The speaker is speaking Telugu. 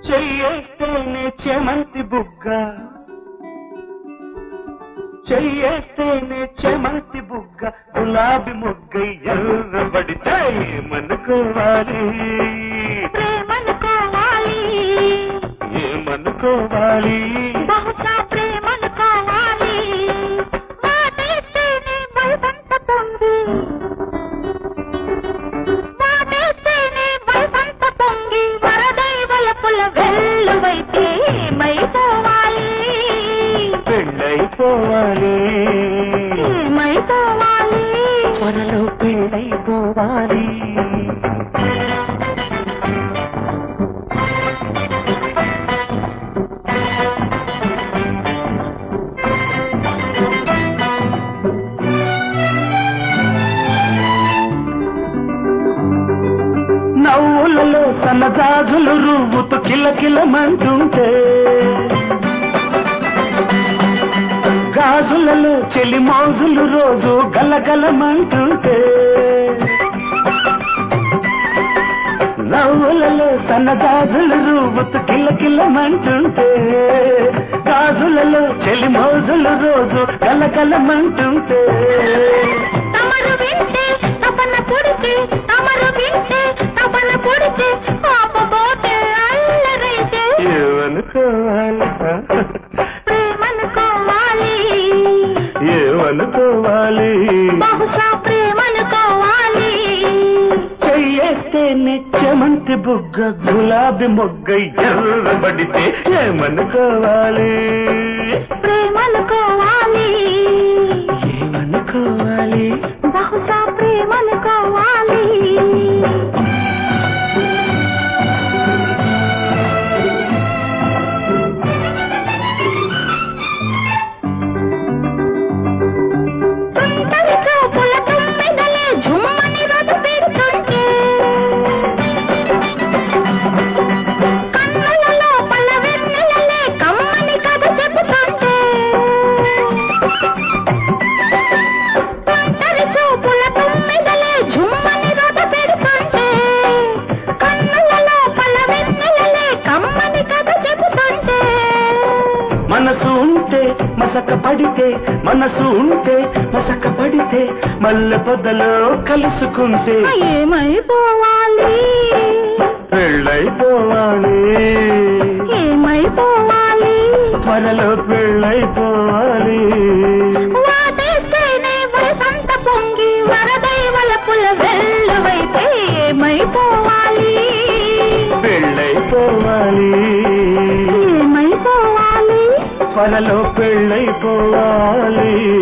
చెయ్యేస్తేనే చెమంతి బుగ్గ చెయ్యేస్తేనే చెమంతి బుగ్గ గులాబీ మొగ్గ ఎర్రబడితే ఏమనుకోవాలి ప్రేమనుకోవాలి ఏమనుకోవాలి బహుశా ప్రేమనుకోవాలి వాటేస్తేనే వయసంత పొంగి వాటేస్తేనే వయసంత పొంగి వరదైవలపుల వెల్లువైతే ఏమైపోవాలి పెళ్ళైపోవాలి ఏమైపోవాలి త్వరలో పెళ్ళైపోవాలి నవ్వులలో సన్నజాజులు రువ్వుతూ కిలకిలమంటుంటే గాజులలో చెలి మోజులు రోజు గలగలమంటుంటే నవ్వులలో సన్నజాజులు రువ్వుతూ కిలకిలమంటుంటే గాజులలో చెలి మోజులు రోజు గలగలమంటుంటే తమరు వింటే తపన పుడితే తమరు వింటే తపన పుడితే పాపపోతే అల్లరైతే ఏమనుకోవాలి ప్రేమనుకోవాలి ఏమనుకోవాలి బహుశా ప్రేమనుకోవాలి చెయ్యేస్తే నిత్యమంతి బుగ్గ గులాబీ మొగ్గ ఎర్రబడితే ఏమనుకోవాలి ప్రేమనుకోవాలి ఏమనుకోవాలి బహుశా ప్రేమనుకోవాలి తుంటరి చూపుల తుమ్మెదలే ఝుమ్మని రొద పెడుతుంటే కన్నుల లోపల వెన్నెలలే కమ్మని కథ చెబుతుంటే తుంటరి చూపుల తుమ్మెదలే ఝుమ్మని రొద పెడుతుంటే కన్నుల లోపల వెన్నెలలే కమ్మని కథ చెబుతుంటే మనసు ఉంటే మసక పడితే మనసు ఉంటే మసక పడితే మల్లె పొదలో కలుసుకుంటే ఏమైపోవాలి పెళ్ళైపోవాలి ఏమైపోవాలి త్వరలో పెళ్ళైపోవాలి వాటేస్తేనే వరసంత పొంగి వరదైవలపుల వెల్లువైతే ఏమైపోవాలి పెళ్ళైపోవాలి ఏమైపోవాలి త్వరలో పెళ్ళైపోవాలి